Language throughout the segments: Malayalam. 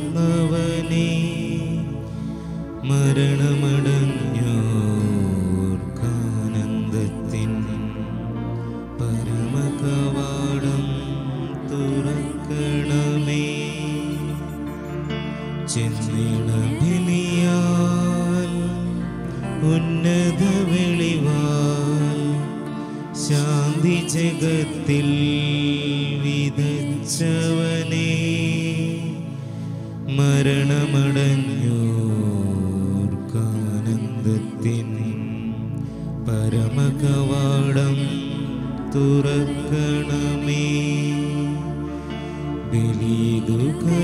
മരണമടഞ്ഞോർക്കാനന്ദത്തിൻ പരമകവാടം തുറക്കണമേ ചെന്നിട ബലിയാൽ ഉന്നത വെളിവാൽ ശാന്തി ജഗത്തിൽ വിതച്ചവനേ മരണമടഞ്ഞോർക്കാനന്ദത്തിൻ പരമകവാടം തുറക്കണമേ ബലിതു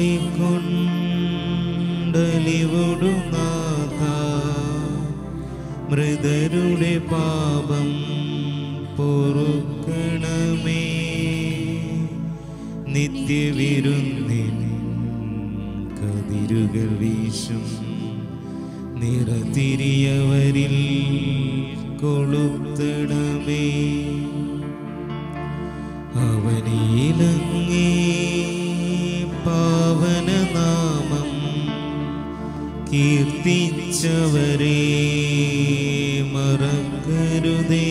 കൈക്കൊണ്ടലിവൊടുനാഥ മൃതരുടെ പാപം പൊറുക്കണമേ നിത്യവിരുന്നിൻ കതിരുകൾ വീശും നിറതിരിയവരിൽ കൊളുത്തണമേ അവനിലങ്ങേ പാവനനാമം കീർത്തിച്ചവരെ മറക്കരുതേ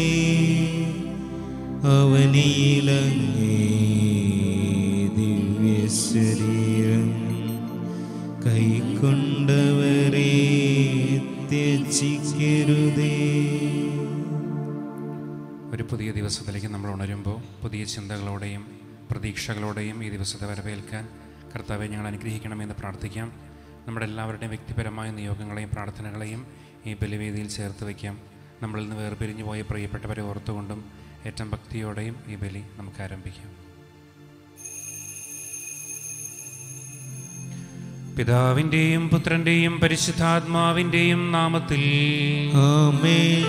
അവനിലങ്ങേ ദിവ്യശരീരം കൈക്കൊണ്ടവരെ ത്യജിക്കരുതേ ഒരു പുതിയ ദിവസത്തിലേക്ക് നമ്മൾ ഉണരുമ്പോൾ പുതിയ ചിന്തകളോടെയും പ്രതീക്ഷകളോടെയും ഈ ദിവസത്തെ വരവേൽക്കാൻ കർത്താവെ ഞങ്ങൾ അനുഗ്രഹിക്കണമെന്ന് പ്രാർത്ഥിക്കാം നമ്മുടെ എല്ലാവരുടെയും വ്യക്തിപരമായ നിയോഗങ്ങളെയും പ്രാർത്ഥനകളെയും ഈ ബലിവേദിയിൽ ചേർത്ത് വയ്ക്കാം നമ്മളിൽ നിന്ന് വേർപിരിഞ്ഞു പോയ പ്രിയപ്പെട്ടവരെ ഓർത്തുകൊണ്ടും ഏറ്റവും ഭക്തിയോടെയും ഈ ബലി നമുക്ക് ആരംഭിക്കാം പിതാവിൻ്റെയും പുത്രൻ്റെയും പരിശുദ്ധാത്മാവിൻ്റെയും നാമത്തിൽ ആമേൻ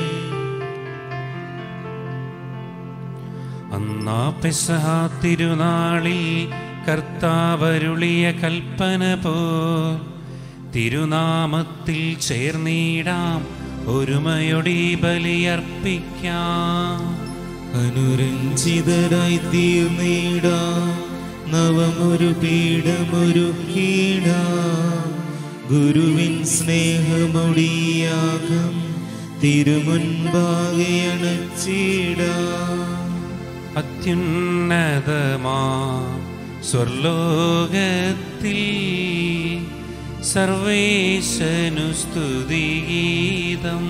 അന്നാ പെസഹ തിരുനാളിൽ കർത്താവരുളിയ കൽപ്പന പോ തിരുനാമത്തിൽ ചേർന്നിടാം ഒരുമയൊടി ബലിയർപ്പിക്കാം അനുരഞ്ജിതരായി തീർന്നിടാം നവമൊരു പീഠമൊരു കീട ഗുരുവിൻ സ്നേഹമൊടിയാകം തിരുമുൻപാകെ അണച്ചിടാം അത്യുന്നതമാ സ്വർലോകത്തിൽ സർവേശനു സ്തുതിഗീതം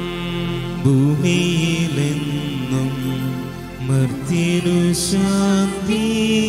ഭൂമിയിലെന്നും മർത്യനു ശാന്തി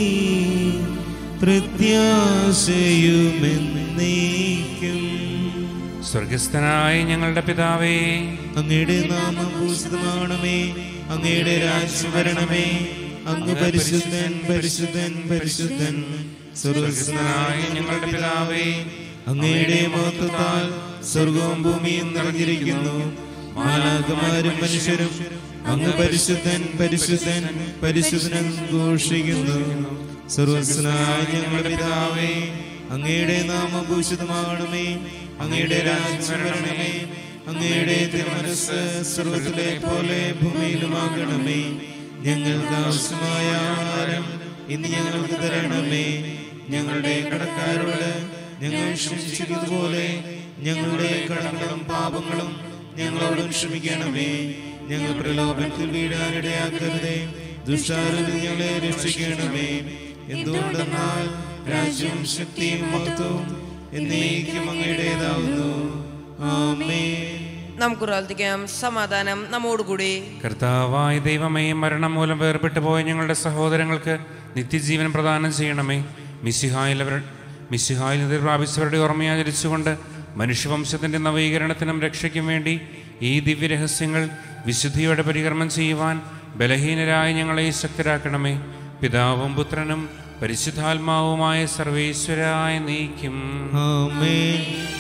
പ്രത്യാശയുമെന്നേക്കും സ്വർഗസ്ഥനായ ഞങ്ങളുടെ പിതാവേ അങ്ങയുടെ നാമം ഭൂഷിതമാണമേ അങ്ങയുടെ രാജ്യം വരണമേ അങ്ങ് പരിശുദ്ധൻ പരിശുദ്ധൻ പരിശുദ്ധൻ സ്വർഗസ്ഥനായ ഞങ്ങളുടെ പിതാവേ അങ്ങയുടെ മഹത്വത്താൽ സ്വർഗവും ഭൂമിയും നിറഞ്ഞിരിക്കുന്നു മാലാകമാരും മനുഷ്യരും അങ്ങ് പരിശുദ്ധൻ പരിശുദ്ധൻ പരിശുദ്ധൻ ഘോഷിക്കുന്നു സർവസ്നായ ഞങ്ങളുടെ പിതാവേ അങ്ങയുടെ നാമം ഭൂഷിതമാകണമേ അങ്ങയുടെ രാജ്യം വരണമേ അങ്ങയുടെ തിരുമനസ് സ്വർഗത്തിലെ പോലെ ഭൂമിയിലുമാകണമേ ഞങ്ങൾക്ക് ആവശ്യമായ ആഹാരം ഇന്ന് ഞങ്ങൾക്ക് തരണമേ ഞങ്ങളുടെ കടക്കാരോട് ഞങ്ങൾ ക്ഷമിച്ചിരിക്കുന്നത് പോലെ ഞങ്ങളുടെ കടങ്ങളും പാപങ്ങളും ഞങ്ങളോടും ക്ഷമിക്കണമേ ഞങ്ങൾ പ്രലോഭനത്തിൽ വീഴാനിടയാക്കരുതേ ദുഷ്ടാരത്തിൽ ഞങ്ങളെ രക്ഷിക്കണമേ എന്തുകൊണ്ടെന്നാൽ രാജ്യവും ശക്തിയും മഹത്വവും എന്നേക്കും അങ്ങയുടേതാവുന്നു ആമേൻ നമുക്ക് പ്രാർത്ഥിക്കാം സമാധാനം നമ്മോടുകൂടി കർത്താവായ ദൈവമേ മരണം മൂലം വേർപെട്ടു പോയ ഞങ്ങളുടെ സഹോദരങ്ങൾക്ക് നിത്യജീവൻ പ്രദാനം ചെയ്യണമേ മിശിഹായിലവർ മിശിഹായിൽ നിധി പ്രാപിച്ചവരുടെ ഓർമ്മയാചരിച്ചുകൊണ്ട് മനുഷ്യവംശത്തിൻ്റെ നവീകരണത്തിനും രക്ഷയ്ക്കും വേണ്ടി ഈ ദിവ്യരഹസ്യങ്ങൾ വിശുദ്ധിയോടെ പരികർമ്മം ചെയ്യുവാൻ ബലഹീനരായ ഞങ്ങളെ ശക്തരാക്കണമേ പിതാവും പുത്രനും പരിശുദ്ധാത്മാവുമായ സർവേശ്വരായ നീക്കും ആമേൻ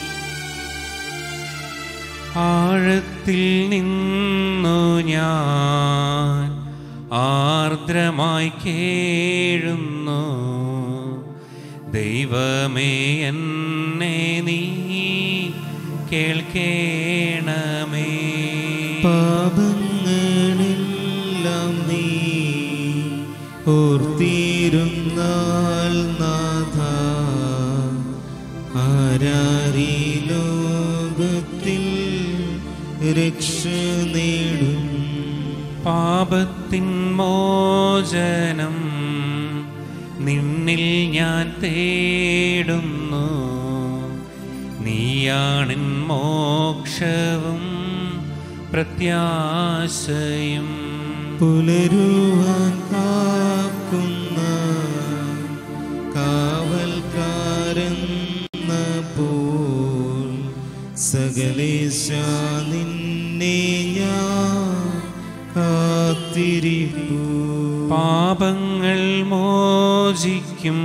ആഴത്തിൽ നിന്നു ഞാൻ ആർദ്രമായി കേഴുന്നു ദൈവമേ എന്നെ നീ കേൾക്കേണമേ പാപങ്ങളെല്ലാം നീ ഓർത്തിരുന്നാൽ നാഥ ആര ആരാരീ ലോകത്തിൽ രക്ഷ നേടും പാപത്തിൻ മോചനം നിന്നിൽ ഞാൻ തേടുന്നു നീയാണിൻ മോക്ഷവും പ്രത്യാശയും പുലരുവാൻ കാക്കുന്ന കാവൽക്കാരെന്ന പോൽ സകലേശ നിന്നെ ഞാൻ കാത്തിരിപ്പൂ പാപങ്ങൾ മോചിക്കും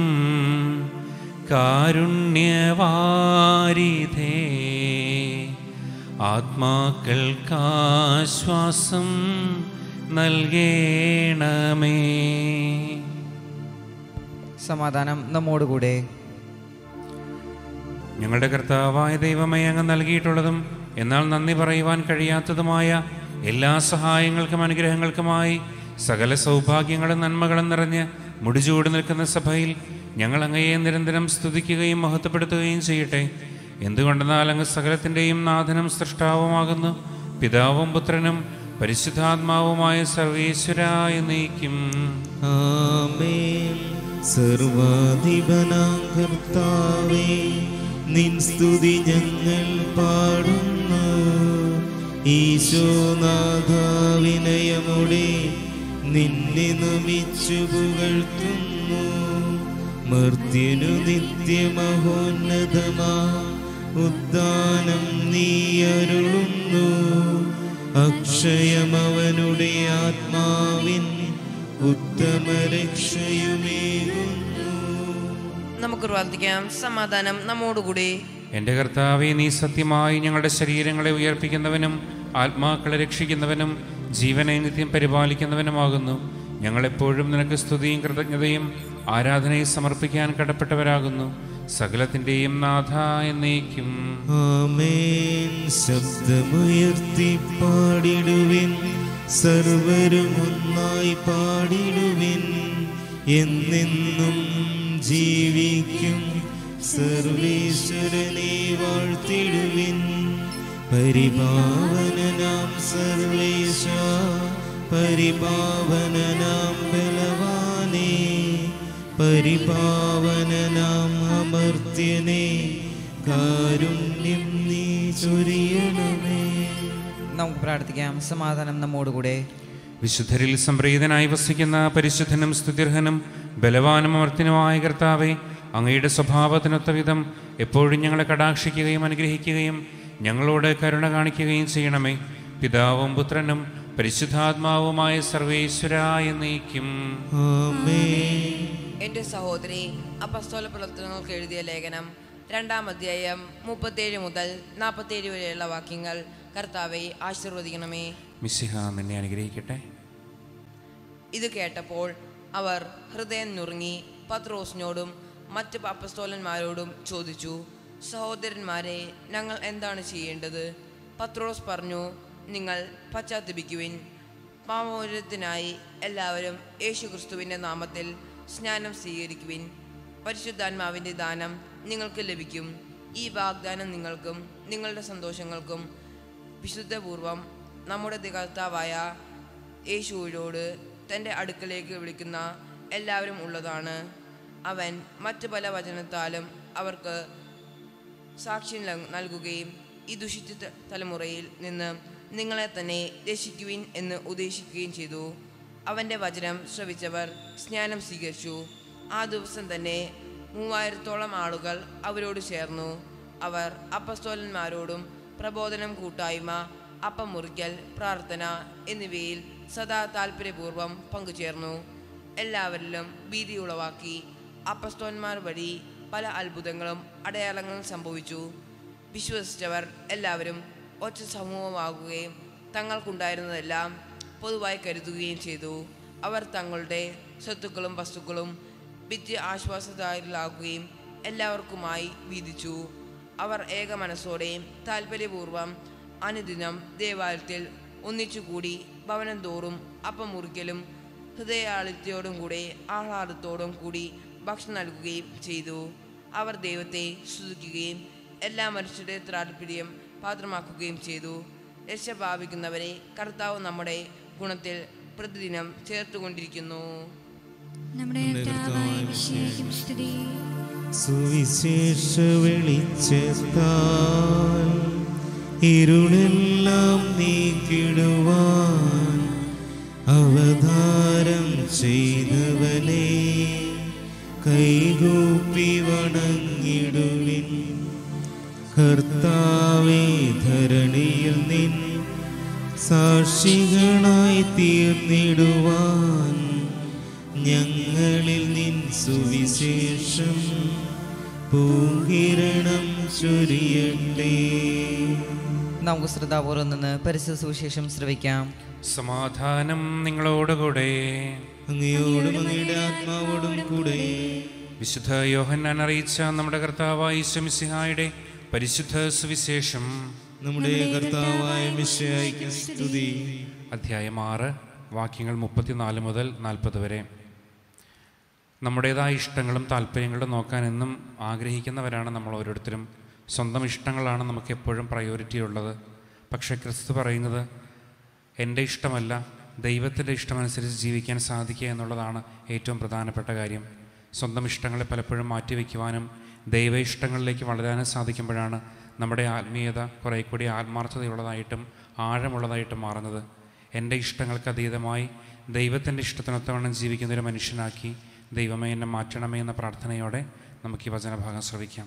കാരുണ്യവാരിധേ ആത്മാക്കൾക്കാശ്വാസം നൽകേണമേ സമാധാനം നമ്മോടുകൂടെ ഞങ്ങളുടെ കർത്താവായ ദൈവമേ അങ്ങ് നൽകിയിട്ടുള്ളതും എന്നാൽ നന്ദി പറയുവാൻ കഴിയാത്തതുമായ എല്ലാ സഹായങ്ങൾക്കും അനുഗ്രഹങ്ങൾക്കുമായി സകല സൗഭാഗ്യങ്ങളും നന്മകളും നിറഞ്ഞ് മുടിചൂടി നിൽക്കുന്ന സഭയിൽ ഞങ്ങൾ അങ്ങയെ നിരന്തരം സ്തുതിക്കുകയും മഹത്വപ്പെടുത്തുകയും ചെയ്യട്ടെ എന്തുകൊണ്ടെന്നാൽ അങ്ങ് സകലത്തിൻ്റെയും നാഥനും സൃഷ്ടാവുമാകുന്നു പിതാവും പുത്രനും പരിശുദ്ധാത്മാവുമായ സർവേശ്വരായ നീക്കും ആമേൻ സർവാധിപനാം കർത്താവേ നിൻ സ്തുതി ഞങ്ങൾ പാടുന്നു ഈശോനാഥാവിനയമുടെ നിന്നെ നമിച്ചു പുകഴ്ത്തുന്നു മർത്യനു നിത്യമഹോന്നതമാ ഉദ്ദാനം നീ അരുളുന്നു അക്ഷയമവനുടെ ആത്മാവിൻ ഉത്തമ രക്ഷയുമേകുന്നു നമുക്ക് പ്രാർത്ഥിക്കാം സമാധാനം നമ്മോടുകൂടി എൻ്റെ കർത്താവെ നീ സത്യമായി ഞങ്ങളുടെ ശരീരങ്ങളെ ഉയർപ്പിക്കുന്നവനും ആത്മാക്കളെ രക്ഷിക്കുന്നവനും ജീവനെ നിത്യം പരിപാലിക്കുന്നവനുമാകുന്നു ഞങ്ങളെപ്പോഴും നിനക്ക് സ്തുതിയും കൃതജ്ഞതയും ആരാധനയും സമർപ്പിക്കാൻ കടപ്പെട്ടവരാകുന്നു സകലത്തിൻ്റെയും നാഥ എന്നേക്കും ആമേൻ ശബ്ദമുയർത്തി പാടിടുവിൻ സർവരും ഒന്നായി പാടിടുവിൻ എന്നെന്നും ജീവിക്കും സർവേശ്വരനെ വാഴ്ത്തിടുവിൻ പരിപാവനനാം സർവേശ പരിപാവനനാം ബലവാനേ പരിപാവനനാം അമർത്യനേ കാരുണ്യം നീ ചൊരിയണമേ നമുക്ക് പ്രാർത്ഥിക്കാം സമാധാനം നമ്മോടുകൂടെ വിശുദ്ധരിൽ സംപ്രീതനായി വസിക്കുന്ന പരിശുദ്ധനും സ്തുതിർഹനും ബലവാനും അമർത്തിനുമായ കർത്താവെ അങ്ങയുടെ സ്വഭാവത്തിനൊത്ത വിധം എപ്പോഴും ഞങ്ങളെ കടാക്ഷിക്കുകയും അനുഗ്രഹിക്കുകയും ഞങ്ങളോട് കരുണ കാണിക്കുകയും ചെയ്യണമേ പിതാവും പുത്രനും പരിശുദ്ധാത്മാവുമായ സർവേശ്വരായ നീക്കും ആമേൻ എൻ്റെ സഹോദരി അപ്പസ്തോല പ്രവർത്തനങ്ങൾക്ക് എഴുതിയ ലേഖനം രണ്ടാം അധ്യായം മുപ്പത്തേഴ് മുതൽ നാൽപ്പത്തേഴ് വരെയുള്ള വാക്യങ്ങൾ കർത്താവെ ആശീർവദിക്കണമേ മിശിഹ നിന്നെ അനുഗ്രഹിക്കട്ടെ ഇത് കേട്ടപ്പോൾ അവർ ഹൃദയം നുറുങ്ങി പത്രോസിനോടും മറ്റ് അപ്പസ്തോലന്മാരോടും ചോദിച്ചു സഹോദരന്മാരെ ഞങ്ങൾ എന്താണ് ചെയ്യേണ്ടത് പത്രോസ് പറഞ്ഞു നിങ്ങൾ പശ്ചാത്തപിക്കുവിൻ പാമോചനത്തിനായി എല്ലാവരും യേശുക്രിസ്തുവിൻ്റെ നാമത്തിൽ സ്നാനം സ്വീകരിക്കുവിൻ പരിശുദ്ധാത്മാവിൻ്റെ ദാനം നിങ്ങൾക്ക് ലഭിക്കും ഈ വാഗ്ദാനം നിങ്ങൾക്കും നിങ്ങളുടെ സന്തോഷങ്ങൾക്കും വിശുദ്ധപൂർവം നമ്മുടെ കർത്താവായ യേശുവിനോട് തൻ്റെ അടുക്കലേക്ക് വിളിക്കുന്ന എല്ലാവരും ഉള്ളതാണ് അവൻ മറ്റു പല വചനത്താലും അവർക്ക് സാക്ഷ്യം ല- നൽകുകയും ഈ ദുഷിച്ച ത- തലമുറയിൽ നിന്ന് നിങ്ങളെ തന്നെ രക്ഷിക്കുവിൻ എന്ന് ഉദ്ദേശിക്കുകയും ചെയ്തു അവൻ്റെ വചനം ശ്രവിച്ചവർ സ്നാനം സ്വീകരിച്ചു ആ ദിവസം തന്നെ മൂവായിരത്തോളം ആളുകൾ അവരോട് ചേർന്നു അവർ അപ്പസ്തോലന്മാരോടും പ്രബോധനം കൂട്ടായ്മ അപ്പം മുറിക്കൽ പ്രാർത്ഥന എന്നിവയിൽ സദാ താല്പര്യപൂർവ്വം പങ്കുചേർന്നു എല്ലാവരിലും ഭീതി ഉളവാക്കി അപ്പസ്തോന്മാർ വഴി പല അത്ഭുതങ്ങളും അടയാളങ്ങളും സംഭവിച്ചു വിശ്വസിച്ചവർ എല്ലാവരും ഒറ്റ സമൂഹമാകുകയും തങ്ങൾക്കുണ്ടായിരുന്നതെല്ലാം പൊതുവായി കരുതുകയും ചെയ്തു അവർ തങ്ങളുടെ സ്വത്തുക്കളും വസ്തുക്കളും വിറ്റ് ആശ്വാസദായകരാകുകയും എല്ലാവർക്കുമായി വീതിച്ചു അവർ ഏക മനസ്സോടെയും താല്പര്യപൂർവ്വം അനുദിനം ദേവാലയത്തിൽ ഒന്നിച്ചുകൂടി ഭവനം തോറും അപ്പം മുറിക്കലും ഹൃദയാളിത്യത്തോടും കൂടെ ആഹ്ലാദത്തോടും കൂടി ഭക്ഷണം നൽകുകയും ചെയ്തു അവർ ദൈവത്തെ സ്തുതിക്കുകയും എല്ലാ മനുഷ്യരുടെ താല്പര്യം പാത്രമാക്കുകയും ചെയ്തു രക്ഷ ഭാവിക്കുന്നവരെ കർത്താവ് നമ്മുടെ ഗുണത്തിൽ പ്രതിദിനം ചേർത്തുകൊണ്ടിരിക്കുന്നു നമ്മുടെ കർത്താവായ മിശിഹായ്ക്കും സ്തുതി സുവിശേഷ വെളിച്ചത്താൽ ഇരുളെല്ലാം നീക്കിടുവാൻ അവതാരം ചെയ്തവനെ കൈകൂപ്പി വണങ്ങിടുവിൻ കർത്താവേ ധരണിയിൽ നിൻ സാക്ഷികളായി തീർന്നിടുവാൻ ഞങ്ങളിൽ നിൻ സുവിശേഷം പൂങ്കിരണം ചൊരിയട്ടെ നമുക്ക് ശ്രദ്ധാപൂർവ്വം നിന്ന് പരിസ്ഥിതി സുവിശേഷം ശ്രവിക്കാം സമാധാനം നിങ്ങളോടുകൂടെ അങ്ങയോടും അങ്ങയുടെ ആത്മാവോടും കൂടെ വിശുദ്ധ യോഹന്നാൻ അറിയിച്ച നമ്മുടെ കർത്താവായ ഈശ്വമിസിഹായുടെ പരിശുദ്ധ സുവിശേഷം നമ്മുടെ കർത്താവായ മിശയായിക്ക് സ്തുതി അധ്യായം ആറ് വാക്യങ്ങൾ മുപ്പത്തിനാല് മുതൽ നാൽപ്പത് വരെ നമ്മുടേതായ ഇഷ്ടങ്ങളും താല്പര്യങ്ങളും നോക്കാൻ എന്നും ആഗ്രഹിക്കുന്നവരാണ് നമ്മൾ ഓരോരുത്തരും സ്വന്തം ഇഷ്ടങ്ങളാണ് നമുക്ക് എപ്പോഴും പ്രയോറിറ്റി ഉള്ളത് പക്ഷേ ക്രിസ്തു പറയുന്നത് എൻ്റെ ഇഷ്ടമല്ല ദൈവത്തിൻ്റെ ഇഷ്ടമനുസരിച്ച് ജീവിക്കാൻ സാധിക്കുക എന്നുള്ളതാണ് ഏറ്റവും പ്രധാനപ്പെട്ട കാര്യം സ്വന്തം ഇഷ്ടങ്ങളെ പലപ്പോഴും മാറ്റിവെക്കുവാനും ദൈവ ഇഷ്ടങ്ങളിലേക്ക് വളരാനും സാധിക്കുമ്പോഴാണ് നമ്മുടെ ആത്മീയത കുറേ കൂടി ആത്മാർത്ഥതയുള്ളതായിട്ടും ആഴമുള്ളതായിട്ടും മാറുന്നത് എൻ്റെ ഇഷ്ടങ്ങൾക്ക് അതീതമായി ദൈവത്തിൻ്റെ ഇഷ്ടത്തിനൊത്തവണ്ണം ജീവിക്കുന്ന ഒരു മനുഷ്യനാക്കി ദൈവമേ എന്നെ മാറ്റണമേ എന്ന പ്രാർത്ഥനയോടെ നമുക്ക് ഈ വചനഭാഗം ശ്രവിക്കാം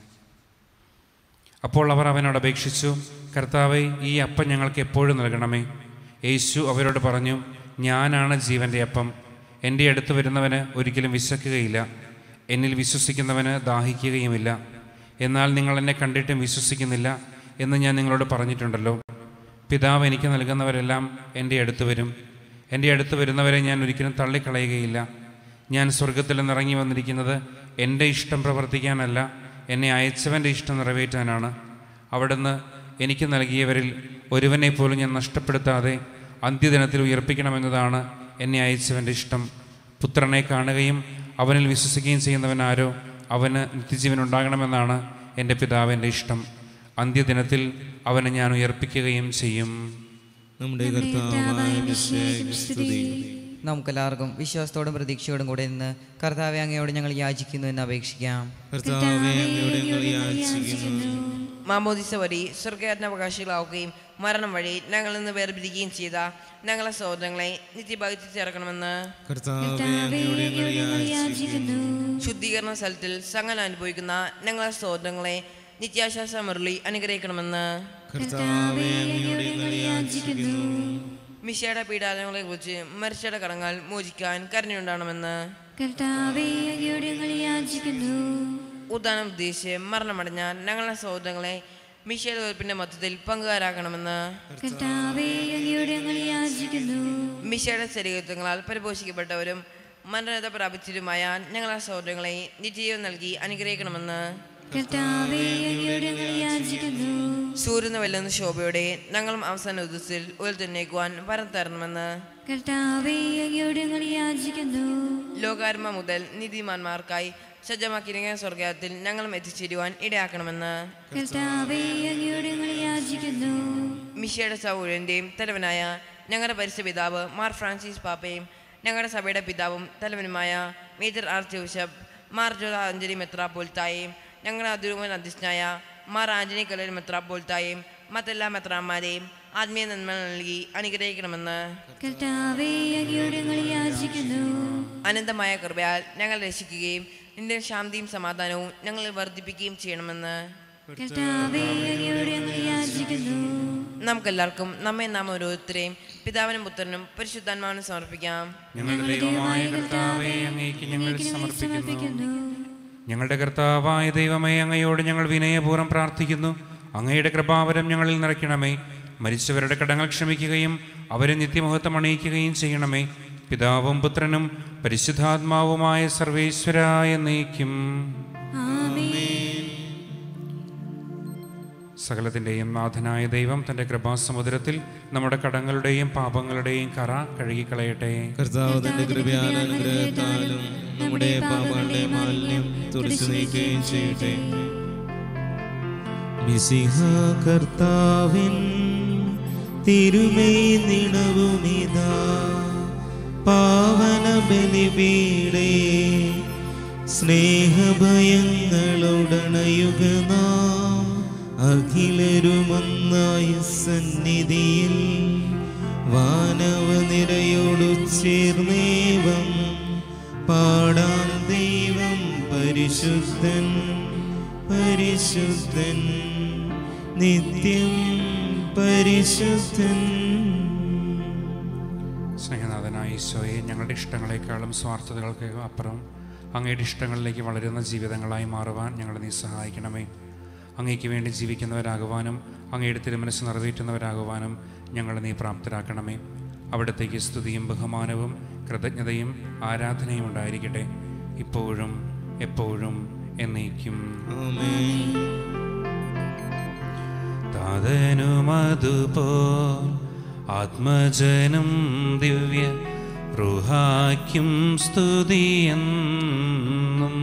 അപ്പോൾ അവർ അവനോട് അപേക്ഷിച്ചു കർത്താവെ ഈ അപ്പം ഞങ്ങൾക്ക് എപ്പോഴും നൽകണമേ യേശു അവരോട് പറഞ്ഞു ഞാനാണ് ജീവൻ്റെ അപ്പം എൻ്റെ അടുത്ത് വരുന്നവന് ഒരിക്കലും വിശക്കുകയില്ല എന്നിൽ വിശ്വസിക്കുന്നവന് ദാഹിക്കുകയുമില്ല എന്നാൽ നിങ്ങൾ എന്നെ കണ്ടിട്ടും വിശ്വസിക്കുന്നില്ല എന്ന് ഞാൻ നിങ്ങളോട് പറഞ്ഞിട്ടുണ്ടല്ലോ പിതാവ് എനിക്ക് നൽകുന്നവരെല്ലാം എൻ്റെ അടുത്ത് വരും എൻ്റെ അടുത്ത് വരുന്നവരെ ഞാൻ ഒരിക്കലും തള്ളിക്കളയുകയില്ല ഞാൻ സ്വർഗത്തിൽ നിന്നിറങ്ങി വന്നിരിക്കുന്നത് എൻ്റെ ഇഷ്ടം പ്രവർത്തിക്കാനല്ല എന്നെ അയച്ചവൻ്റെ ഇഷ്ടം നിറവേറ്റാനാണ് അവിടുന്ന് എനിക്ക് നൽകിയവരിൽ ഒരുവനെ പോലും ഞാൻ നഷ്ടപ്പെടുത്താതെ അന്ത്യദിനത്തിൽ ഉയർപ്പിക്കണമെന്നതാണ് എന്നെ അയച്ചവൻ്റെ ഇഷ്ടം പുത്രനെ കാണുകയും അവനിൽ വിശ്വസിക്കുകയും ചെയ്യുന്നവനാരോ അവന് നിത്യജീവൻ ഉണ്ടാകണമെന്നാണ് എൻ്റെ പിതാവിൻ്റെ ഇഷ്ടം അന്ത്യദിനത്തിൽ അവനെ ഞാൻ ഉയർപ്പിക്കുകയും ചെയ്യും നമ്മുടെ കർത്താവായ മിശയായിക്ക് സ്തുതി നമുക്കെല്ലാവർക്കും വിശ്വാസത്തോടും പ്രതീക്ഷയോടും കൂടെ നിന്ന് കർത്താവെ അങ്ങയോട് ഞങ്ങൾ യാചിക്കുന്നു എന്ന് അപേക്ഷിക്കാം കർത്താവെ അങ്ങയോട് ഞങ്ങൾ യാചിക്കുന്നു മാമോദിസ വഴി സ്വർഗാത്മവകാശികളാവുകയും മരണം വഴി ഞങ്ങളിൽ നിന്ന് വേർപിരിക്കുകയും ചെയ്ത ഞങ്ങളെ സഹോദരങ്ങളെ നിത്യഭാഗ്യത്തിൽ ചേർക്കണമെന്ന് കർത്താവെ അങ്ങയോട് ഞങ്ങൾ യാചിക്കുന്നു ശുദ്ധീകരണ സ്ഥലത്തിൽ സംഗനം അനുഭവിക്കുന്ന ഞങ്ങളെ സഹോദരങ്ങളെ നിത്യാശ്വാസം മുരളി അനുഗ്രഹിക്കണമെന്ന് കർത്താവെ അങ്ങയോട് ഞങ്ങൾ യാചിക്കുന്നു മിശയുടെ പീഡാലങ്ങളെ കുറിച്ച് മരിച്ചയുടെ കടങ്ങൾ മോചിക്കാൻ കരുണയുണ്ടാകണമെന്ന് കർത്താവേ അങ്ങയോട് ഞങ്ങൾ യാചിക്കുന്നു ഉദാനം ഉദ്ദേശിച്ച് മരണമടഞ്ഞ ഞങ്ങളുടെ സഹോദരങ്ങളെ മിഷയുടെ വെറുപ്പിന്റെ മൊത്തത്തിൽ പങ്കുകാരാക്കണമെന്ന് കർത്താവേ അങ്ങയോട് ഞങ്ങൾ യാചിക്കുന്നു മിഷയുടെ ശരീരത്വങ്ങളാൽ പരിപോഷിക്കപ്പെട്ടവരും മരണത പ്രാപിച്ചവരുമായ ഞങ്ങളുടെ സഹോദരങ്ങളെ നിത്യജീവൻ നൽകി അനുഗ്രഹിക്കണമെന്ന് കർത്താവേ അങ്ങയോട് ഞങ്ങൾ യാചിക്കുന്നു സൂര്യന് വെല്ലുന്ന ശോഭയോടെ ഞങ്ങളും അവസാന ദിവസത്തിൽ ഉയർത്തന്നേക്കുവാൻ വരം തരണമെന്ന് കർത്താവേ അങ്ങയോട് ഞങ്ങൾ യാചിക്കുന്നു ലോകാരംഭ മുതൽ നീതിമാന്മാർക്കായി സജ്ജമാക്കിയിരിക്കുന്ന സ്വർഗത്തിൽ ഞങ്ങളും എത്തിച്ചേരുവാൻ ഇടയാക്കണമെന്ന് കർത്താവേ അങ്ങയോട് ഞങ്ങൾ യാചിക്കുന്നു മിഷയുടെ സൗകര്യൻ്റെയും തലവനായ ഞങ്ങളുടെ പരിസ്ഥിതി പിതാവ് മാർ ഫ്രാൻസിസ് പാപ്പയും ഞങ്ങളുടെ സഭയുടെ പിതാവും തലവനുമായ മേജർ ആർച്ച് ബിഷപ്പ് മാർ ജോല അഞ്ജലി മെത്രാപ്പോൽത്തായും ഞങ്ങളുടെ അതിരൂപൻ അധ്യക്ഷനായ മാർ ആന്റണി കലൽ മെത്രാപ്പോൽത്തായും മറ്റെല്ലാ മെത്രാന്മാരെയും ആത്മീയ നന്മ നൽകി അനുഗ്രഹിക്കണമെന്ന് കർത്താവേ അങ്ങയോട് ഞങ്ങൾ യാചിക്കുന്നു അനന്തമായ കൃപയാൽ ഞങ്ങൾ രക്ഷിക്കുകയും നിന്റെ ശാന്തിയും സമാധാനവും ഞങ്ങളിൽ വർദ്ധിപ്പിക്കുകയും ചെയ്യണമെന്ന് കർത്താവേ അങ്ങയോട് ഞങ്ങൾ യാചിക്കുന്നു നമുക്കെല്ലാവർക്കും നമ്മെ നാം ഓരോരുത്തരെയും പിതാവിനും പുത്രനും പരിശുദ്ധാത്മാവിനും സമർപ്പിക്കാം ഞങ്ങളുടെ ദൈവമായ കർത്താവെ അങ്ങേക്ക് ഞങ്ങൾ സമർപ്പിക്കുന്നു ഞങ്ങളുടെ കർത്താവായ ദൈവമേ അങ്ങയോട് ഞങ്ങൾ വിനയപൂർവ്വം പ്രാർത്ഥിക്കുന്നു അങ്ങയുടെ കൃപാവരം ഞങ്ങളിൽ നിറയ്ക്കണമേ മരിച്ചവരുടെ കടങ്ങൾ ക്ഷമിക്കുകയും അവരെ നിത്യമഹത്വം അണിയിക്കുകയും ചെയ്യണമേ പിതാവും പുത്രനും പരിശുദ്ധാത്മാവുമായ സർവേശ്വരായ നീക്കും സകലത്തിൻ്റെയും നാഥനായ ദൈവം തൻ്റെ കൃപാസമുദ്രത്തിൽ നമ്മുടെ കടങ്ങളുടെയും പാപങ്ങളുടെയും കറ കഴുകിക്കളയട്ടെ കർത്താവ് തന്റെ കൃപയാൽ അനുഗ്രഹത്താലും നമ്മുടെ പാപങ്ങളുടെ മാലിന്യം തുടച്ചു നീക്കുകയും ചെയ്യട്ടെ മിശിഹ കർത്താവിൻ തിരുമൈ നിണവുമിതാ പാവന ബലിപീടേ സ്നേഹഭയങ്ങളോടണയുക നാം അഖിലരുമൊന്നായി സന്നിധിയിൽ വാനവ നിരയോടു ചേർന്നേവം പാടാം ദൈവം പരിശുദ്ധൻ പരിശുദ്ധൻ നിത്യം പരിശുദ്ധൻ സ്നേഹനാഥനായ ഈശോയെ ഞങ്ങളുടെ ഇഷ്ടങ്ങളെക്കാളും സ്വാർത്ഥതകൾക്ക് അപ്പുറം അങ്ങയുടെ ഇഷ്ടങ്ങളിലേക്ക് വളരുന്ന ജീവിതങ്ങളായി മാറുവാൻ ഞങ്ങളെ നീ സഹായിക്കണമേ അങ്ങയ്ക്ക് വേണ്ടി ജീവിക്കുന്നവരാകുവാനും അങ്ങയുടെ തിരുമനസ് നിറവേറ്റുന്നവരാകുവാനും ഞങ്ങളെ നീ പ്രാപ്തരാക്കണമേ അവിടത്തേക്ക് സ്തുതിയും ബഹുമാനവും കൃതജ്ഞതയും ആരാധനയും ഉണ്ടായിരിക്കട്ടെ ഇപ്പോഴും എപ്പോഴും എന്നേക്കും ആമേൻ താതനുമതുപോൽ ആത്മജനം ദിവ്യ റുഹാക്കും സ്തുതിയെന്നും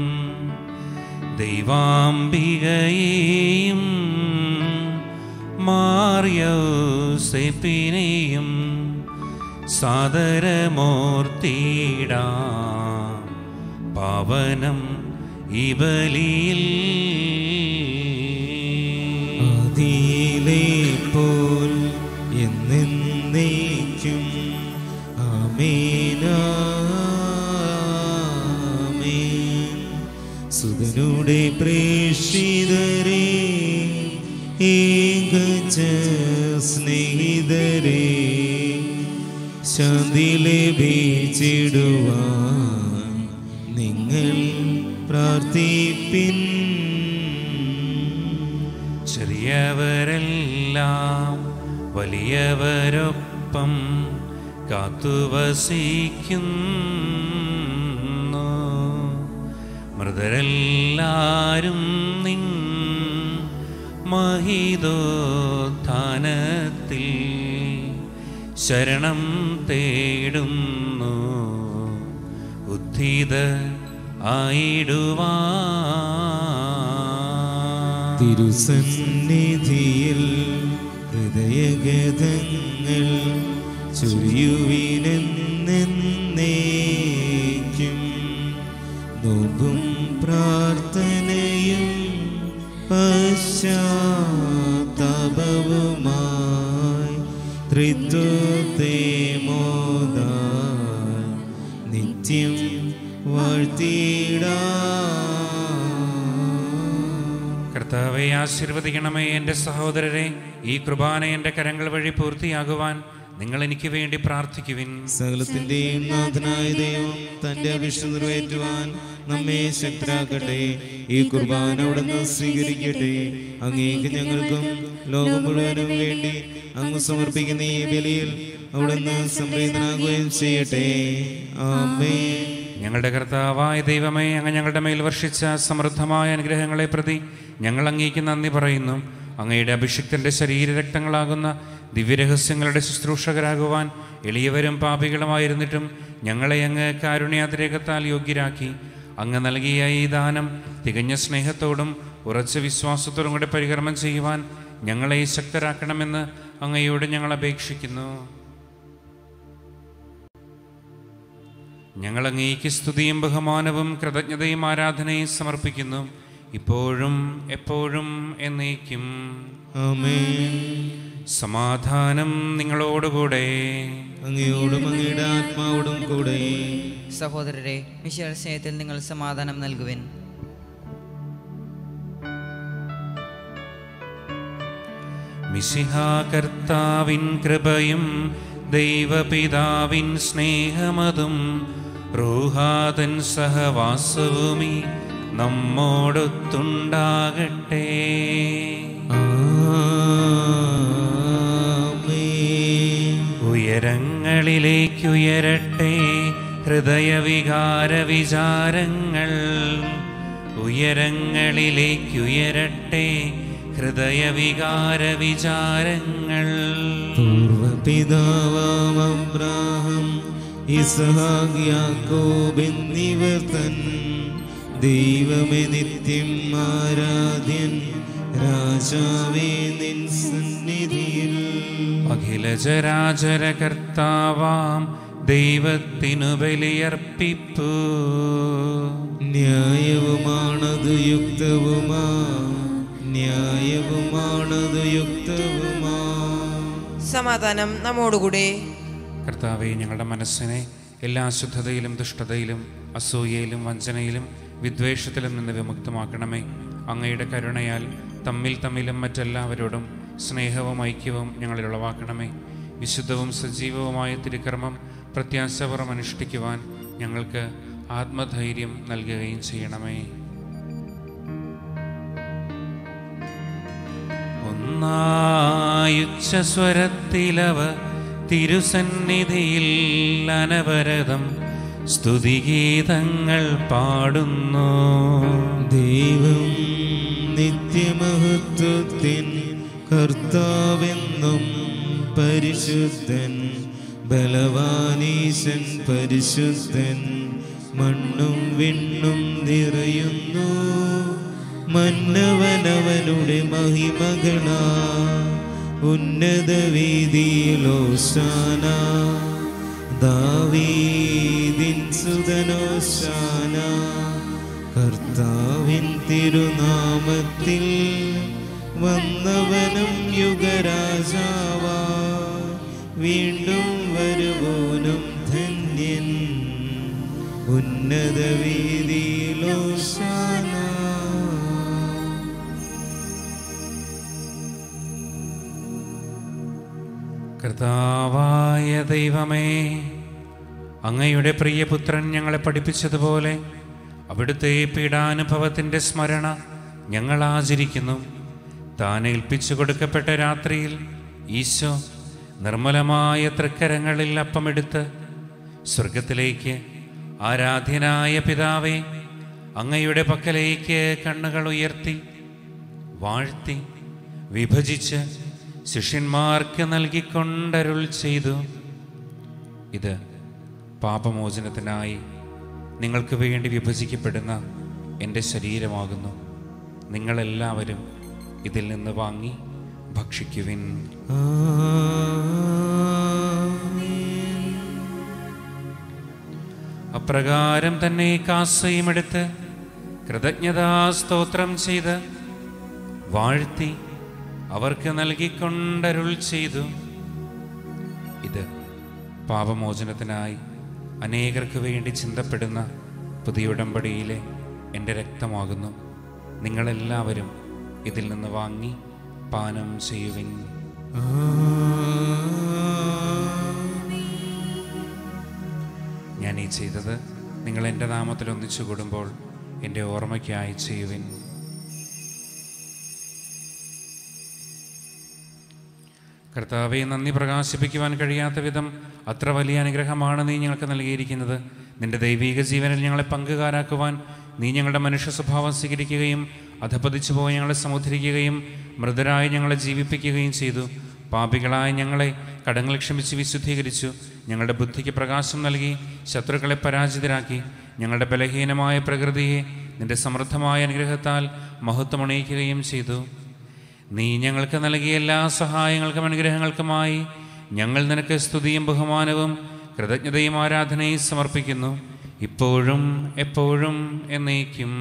ദൈവാംബികയെയും മാറിയോസെപ്പിനെയും സാദരമൂർത്തിയിടാം പാവനം ഈ ബലിയിൽ ആദിയിലെ പോൽ എന്നേക്കും ആമേനാമേൻ സുതനുടെ പ്രേക്ഷിതരെ ഏകജ സ്നേഹിതരെ ശാന്തി ലഭിച്ചിടുവാൻ നിങ്ങൾ പ്രാർത്ഥിപ്പിൻ ചെറിയവരെല്ലാം വലിയവരൊപ്പം കാത്തുവസിക്കുന്നു മൃതരെല്ലാരും നിൻ മഹിതോത്ഥാനത്തിൽ ശരണം തേടുന്നു ഉദ്ധിത ആയിടുവാ തിരുസന്നിധിയിൽ ഹൃദയഗതങ്ങൾ ചൊരിയുവിനെന്നേക്കും നോമ്പും പ്രാർത്ഥനയും പശ്ചാത്താപവുമായി ത്രിത്വത്തെ മോദാൻ നിത്യം വാഴ്ത്തിയിടാം കർത്താവെ ആശീർവദിക്കണമേ എൻ്റെ സഹോദരരെ ഈ കൃപാന എൻ്റെ കരങ്ങൾ വഴി പൂർത്തിയാകുവാൻ നിങ്ങൾ എനിക്ക് വേണ്ടി പ്രാർത്ഥിക്കുവിൻ സകലത്തിന്റെയും നാഥനായ ദൈവം തന്റെ അഭിഷ്ടം നിറവേറ്റുവാൻ നമ്മെ ശക്തരാക്കട്ടെ ഈ കുർബാന അവിടുന്ന് സ്വീകരിക്കട്ടെ അങ്ങേക്ക് ഞങ്ങൾക്കും ലോകം മുഴുവനും വേണ്ടി അങ്ങ് സമർപ്പിക്കുന്ന ഈ ബലിയിൽ അവിടുന്ന് സംപ്രീതനാകുകയും ചെയ്യട്ടെ ആമേ ഞങ്ങളുടെ കർത്താവായ ദൈവമേ അങ്ങ് ഞങ്ങളുടെ മേൽ വർഷിച്ച സമൃദ്ധമായ അനുഗ്രഹങ്ങളെ പ്രതി ഞങ്ങൾ അങ്ങേക്ക് നന്ദി പറയുന്നു അങ്ങയുടെ അഭിഷിക്തന്റെ ശരീരരക്തങ്ങളാകുന്ന ദിവ്യരഹസ്യങ്ങളുടെ ശുശ്രൂഷകരാകുവാൻ എളിയവരും പാപികളുമായിരുന്നിട്ടും ഞങ്ങളെ അങ്ങ് കാരുണ്യാതിരേകത്താൽ യോഗ്യരാക്കി അങ്ങ് നൽകിയ ഈ ദാനം തികഞ്ഞ സ്നേഹത്തോടും ഉറച്ച വിശ്വാസത്തോടും കൂടെ പരികർമ്മം ചെയ്യുവാൻ ഞങ്ങളെ ശക്തരാക്കണമെന്ന് അങ്ങയോട് ഞങ്ങൾ അപേക്ഷിക്കുന്നു ഞങ്ങൾ അങ്ങേക്ക് സ്തുതിയും ബഹുമാനവും കൃതജ്ഞതയും ആരാധനയും സമർപ്പിക്കുന്നു ഇപ്പോഴും എപ്പോഴും എന്നേക്കും ആമേ സമാധാനം നിങ്ങളോടുകൂടെ അങ്ങയോടും അങ്ങയുടെ ആത്മാവോടും കൂടെ സഹോദരരെ വിശാല സ്നേഹത്തിൽ നിങ്ങൾ സമാധാനം നൽകുവിൻ മിശിഹാ കർത്താവിൻ കൃപയും ദൈവപിതാവിൻ സ്നേഹമതും റൂഹാതൻ സഹവാസവുമി നമ്മോടൊത്തുണ്ടാകട്ടെ ആമേൻ ഉയരങ്ങളിലേക്കുയരട്ടെ ഹൃദയവികാര വിചാരങ്ങൾ ഉയരങ്ങളിലേക്കുയരട്ടെ ഹൃദയവികാര വിചാരങ്ങൾ പൂർവപിതാവാം അബ്രാഹം ഇസ്ഹാഖ് യാക്കോബ് എന്നിവർ തൻ ദൈവമേ നിത്യം ആരാധ്യൻ രാജാവേ നിൻ സന്നിധിയിൽ അഖില ചരാചര കർത്താവാം ദൈവത്തിനു ബലിയർപ്പിപ്പൂ ന്യായവുമാണത് യുക്തവുമാ ന്യായവുമാണത് യുക്തവുമാ സമാധാനം നമ്മോടുകൂടെ കർത്താവെ ഞങ്ങളുടെ മനസ്സിനെ എല്ലാ അശുദ്ധതയിലും ദുഷ്ടതയിലും അസൂയയിലും വഞ്ചനയിലും വിദ്വേഷത്തിലും നിന്ന് വിമുക്തമാക്കണമേ അങ്ങയുടെ കരുണയാൽ തമ്മിൽ തമ്മിലും മറ്റെല്ലാവരോടും സ്നേഹവും ഐക്യവും ഞങ്ങളിൽ ഉളവാക്കണമേ വിശുദ്ധവും സജീവവുമായ തിരുക്കർമ്മം പ്രത്യാശപുറം അനുഷ്ഠിക്കുവാൻ ഞങ്ങൾക്ക് ആത്മധൈര്യം നൽകുകയും ചെയ്യണമേ ഒന്നായുച്ച സ്വരത്തിലവ തിരുസന്നിധിയിൽ അനവരതം സ്തുതിഗീതങ്ങൾ പാടുന്നു ദൈവം നിത്യമഹത്വത്തിൻ കർത്താവെന്നും പരിശുദ്ധൻ ബലവാനീശൻ പരിശുദ്ധൻ മണ്ണും വിണ്ണും നിറയുന്നു മന്നവനവനുടെ മഹിമകളാ ഉന്നത വീതിയിലോശാന ദാവീദിൻ സുതനോശാന കർത്താവിൻ തിരുനാമത്തിൽ വന്നവനും യുഗരാജാവാ വീണ്ടും വരുവോനും ധന്യൻ ഉന്നത വീതിയിലോശാന കർത്താവായ ദൈവമേ അങ്ങയുടെ പ്രിയപുത്രൻ ഞങ്ങളെ പഠിപ്പിച്ചതുപോലെ അവിടുത്തെ പീഡാനുഭവത്തിൻ്റെ സ്മരണ ഞങ്ങൾ ആചരിക്കുന്നു താൻ ഏൽപ്പിച്ചു കൊടുക്കപ്പെട്ട രാത്രിയിൽ ഈശോ നിർമ്മലമായ തൃക്കരങ്ങളിൽ അപ്പമെടുത്ത് സ്വർഗത്തിലേക്ക് ആരാധ്യനായ പിതാവേ അങ്ങയുടെ പക്കലേക്ക് കണ്ണുകൾ ഉയർത്തി വാഴ്ത്തി വിഭജിച്ച് ശിഷ്യന്മാർക്ക് നൽകിക്കൊണ്ടരുൾ ചെയ്തു ഇത് പാപമോചനത്തിനായി നിങ്ങൾക്ക് വേണ്ടി വിഭജിക്കപ്പെടുന്ന എൻ്റെ ശരീരമാകുന്നു നിങ്ങളെല്ലാവരും ഇതിൽ നിന്ന് വാങ്ങി ഭക്ഷിക്കുവിൻ അപ്രകാരം തന്നെ കാസയും എടുത്ത് കൃതജ്ഞതാ സ്തോത്രം ചെയ്ത് വാഴ്ത്തി അവർക്ക് നൽകിക്കൊണ്ടരുൾ ചെയ്തു ഇത് പാപമോചനത്തിനായി അനേകർക്ക് വേണ്ടി ചിന്തപ്പെടുന്ന പുതിയ ഉടമ്പടിയിലെ എൻ്റെ രക്തമാകുന്നു നിങ്ങളെല്ലാവരും ഇതിൽ നിന്ന് വാങ്ങി പാനം ചെയ്യുവിൻ ഞാൻ ഈ ചെയ്തത് നിങ്ങൾ എൻ്റെ നാമത്തിൽ ഒന്നിച്ചു കൂടുമ്പോൾ എൻ്റെ ഓർമ്മയ്ക്കായി ചെയ്യുവിൻ കർത്താവെ നന്ദി പ്രകാശിപ്പിക്കുവാൻ കഴിയാത്ത വിധം അത്ര വലിയ അനുഗ്രഹമാണ് നീ ഞങ്ങൾക്ക് നൽകിയിരിക്കുന്നത് നിന്റെ ദൈവീക ജീവനിൽ ഞങ്ങളെ പങ്കുകാരാക്കുവാൻ നീ ഞങ്ങളുടെ മനുഷ്യ സ്വഭാവം സ്വീകരിക്കുകയും അധപതിച്ചു പോയി ഞങ്ങളെ സമുദ്രിക്കുകയും മൃതരായി ഞങ്ങളെ ജീവിപ്പിക്കുകയും ചെയ്തു പാപികളായ ഞങ്ങളെ കടങ്ങൾ ക്ഷമിച്ച് വിശുദ്ധീകരിച്ചു ഞങ്ങളുടെ ബുദ്ധിക്ക് പ്രകാശം നൽകി ശത്രുക്കളെ പരാജിതരാക്കി ഞങ്ങളുടെ ബലഹീനമായ പ്രകൃതിയെ നിന്റെ സമൃദ്ധമായ അനുഗ്രഹത്താൽ മഹത്വമണിയിക്കുകയും ചെയ്തു നീ ഞങ്ങൾക്ക് നൽകിയ എല്ലാ സഹായങ്ങൾക്കും അനുഗ്രഹങ്ങൾക്കുമായി ഞങ്ങൾ നിനക്ക് സ്തുതിയും ബഹുമാനവും കൃതജ്ഞതയും ആരാധനയും സമർപ്പിക്കുന്നു ഇപ്പോഴും എപ്പോഴും എന്നേക്കും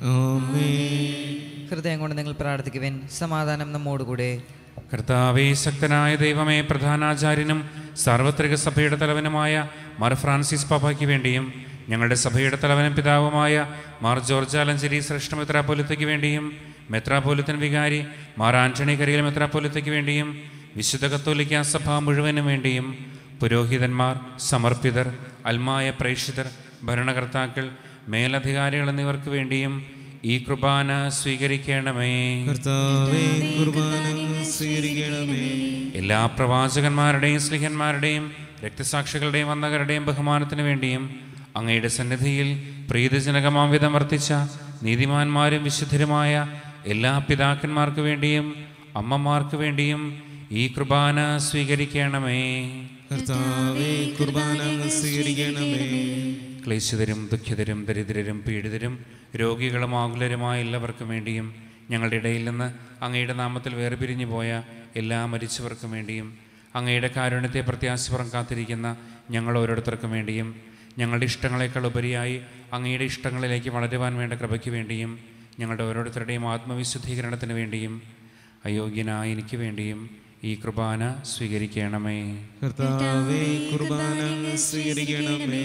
ഹൃദയം കൊണ്ട് നിങ്ങൾ പ്രാർത്ഥിക്കുവിൻ സമാധാനം നമ്മോടുകൂടെ കർത്താവേ ശക്തനായ ദൈവമേ പ്രധാനാചാര്യനും സാർവത്രിക സഭയുടെ തലവനുമായ മാർ ഫ്രാൻസിസ് പാപ്പയ്ക്ക് വേണ്ടിയും ഞങ്ങളുടെ സഭയുടെ തലവനും പിതാവുമായ മാർ ജോർജ് ആലഞ്ചേരി ശ്രേഷ്ഠ മെത്രാപോലിത്തയ്ക്ക് വേണ്ടിയും മെത്രാപോലിത്തൻ വികാരി മാർ ആന്റണി കരിയൽ മെത്രാപോലിത്തയ്ക്ക് വേണ്ടിയും വിശുദ്ധ കത്തോലിക്ക സഭ മുഴുവനും വേണ്ടിയും പുരോഹിതന്മാർ സമർപ്പിതർ അൽമായ പ്രേക്ഷിതർ ഭരണകർത്താക്കൾ മേലധികാരികൾ എന്നിവർക്ക് വേണ്ടിയും ഈ കുർബാന സ്വീകരിക്കണമേ കർത്താവേ കുർബാന സ്വീകരിക്കണമേ എല്ലാ പ്രവാചകന്മാരുടെയും സ്ലിഹന്മാരുടെയും രക്തസാക്ഷികളുടെയും വന്നകരുടെയും ബഹുമാനത്തിന് വേണ്ടിയും അങ്ങയുടെ സന്നിധിയിൽ പ്രീതിജനകമാം വിധം വർത്തിച്ച നീതിമാന്മാരും വിശുദ്ധരുമായ എല്ലാ പിതാക്കന്മാർക്ക് വേണ്ടിയും അമ്മമാർക്ക് വേണ്ടിയും ഈ കുർബാന സ്വീകരിക്കണമേ കർത്താവേ കുർബാന സ്വീകരിക്കണമേ ക്ലേശിതരും ദുഃഖിതരും ദരിദ്രരും പീഡിതരും രോഗികളും ആകുലരുമായ എല്ലാവർക്കും വേണ്ടിയും ഞങ്ങളുടെ ഇടയിൽ നിന്ന് അങ്ങയുടെ നാമത്തിൽ വേർപിരിഞ്ഞു പോയ എല്ലാ മരിച്ചവർക്കും വേണ്ടിയും അങ്ങയുടെ കാരുണ്യത്തെ പ്രത്യാശപുറം കാത്തിരിക്കുന്ന ഞങ്ങൾ ഓരോരുത്തർക്കും വേണ്ടിയും ഞങ്ങളുടെ ഇഷ്ടങ്ങളെക്കാൾ ഉപരിയായി അങ്ങയുടെ ഇഷ്ടങ്ങളിലേക്ക് വളരുവാൻ വേണ്ട കൃപയ്ക്ക് വേണ്ടിയും ഞങ്ങളുടെ ഓരോരുത്തരുടെയും ആത്മവിശുദ്ധീകരണത്തിന് വേണ്ടിയും അയോഗ്യനായ എനിക്ക് വേണ്ടിയും ഈ കുർബാന സ്വീകരിക്കണമേ കർത്താവേ കുർബാന സ്വീകരിക്കണമേ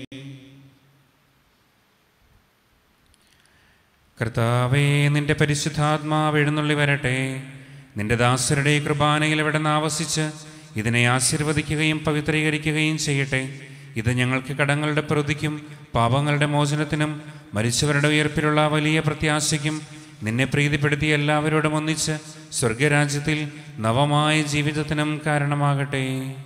കർത്താവേ നിന്റെ പരിശുദ്ധാത്മാവ് എഴുന്നള്ളി വരട്ടെ നിന്റെ ദാസരുടെ കൃപാനയിൽ ഇവിടെ നിന്ന് ആവസിച്ച് ഇതിനെ ആശീർവദിക്കുകയും പവിത്രീകരിക്കുകയും ചെയ്യട്ടെ ഇത് ഞങ്ങൾക്ക് കടങ്ങളുടെ പ്രതിക്കും പാപങ്ങളുടെ മോചനത്തിനും മരിച്ചവരുടെ ഉയർപ്പിലുള്ള വലിയ പ്രത്യാശയ്ക്കും നിന്നെ പ്രീതിപ്പെടുത്തിയ എല്ലാവരോടും ഒന്നിച്ച് സ്വർഗരാജ്യത്തിൽ നവമായ ജീവിതത്തിനും കാരണമാകട്ടെ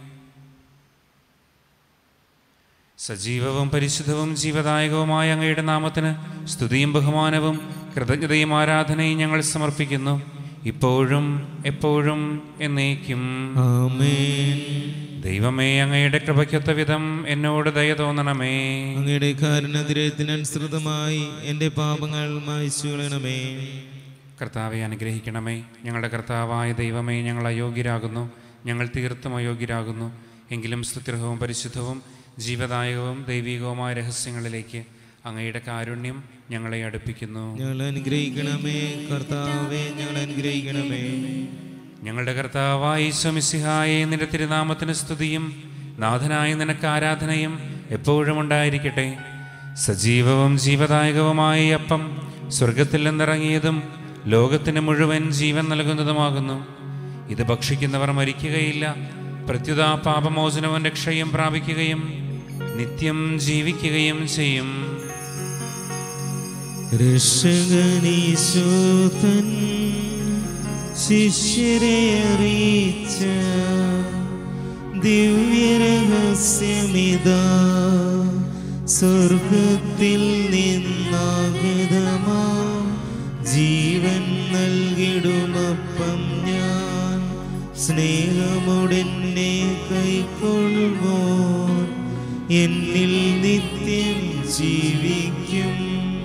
സജീവവും പരിശുദ്ധവും ജീവദായകവുമായ അങ്ങയുടെ നാമത്തിന് സ്തുതിയും ബഹുമാനവും കൃതജ്ഞതയും ആരാധനയും ഞങ്ങൾ സമർപ്പിക്കുന്നു ഇപ്പോഴും എപ്പോഴും എന്നേക്കും ആമേൻ ദൈവമേ അങ്ങയുടെ കൃപയ്ക്കൊത്ത വിധം എന്നോട് ദയ തോന്നണമേ അങ്ങയുടെ കാരണതിരത്തിനനുസൃതമായി എൻ്റെ പാപങ്ങൾ മായ്ച്ചു കളയണമേ കർത്താവെ അനുഗ്രഹിക്കണമേ ഞങ്ങളുടെ കർത്താവായ ദൈവമേ ഞങ്ങൾ അയോഗ്യരാകുന്നു ഞങ്ങൾ തീർത്തും അയോഗ്യരാകുന്നു എങ്കിലും സ്തുത്യർഹവും പരിശുദ്ധവും ജീവദായകവും ദൈവികവുമായ രഹസ്യങ്ങളിലേക്ക് അങ്ങയുടെ കാരുണ്യം ഞങ്ങളെ അടുപ്പിക്കുന്നു ഞങ്ങൾ അനുഗ്രഹിക്കണമേ കർത്താവേ ഞങ്ങൾ അനുഗ്രഹിക്കണമേ ഞങ്ങളുടെ കർത്താവായ ഈശ്വമിസിഹായെ നിന്റെ തിരുനാമത്തിന് സ്തുതിയും നാഥനായ നിനക്ക് ആരാധനയും എപ്പോഴും ഉണ്ടായിരിക്കട്ടെ സജീവവും ജീവദായകവുമായ ഈ അപ്പം സ്വർഗത്തിൽ നിന്നിറങ്ങിയതും ലോകത്തിന് മുഴുവൻ ജീവൻ നൽകുന്നതുമാകുന്നു ഇത് ഭക്ഷിക്കുന്നവർ മരിക്കുകയില്ല പ്രത്യുത പാപമോചനവും രക്ഷയും പ്രാപിക്കുകയും നിത്യം ജീവിക്കുകയും ചെയ്യും രക്ഷകനീശോതൻ ശിഷ്യരെ അറിയിച്ച ദിവ്യരഹസ്യമിതാ സ്വർഗത്തിൽ നിന്നാഗതമാ ജീവൻ നൽകിടുമപ്പം ഞാൻ സ്നേഹമുടെന്നെ കൈക്കൊള്ളുമോ എന്നിൽ നിത്യം ജീവിക്കും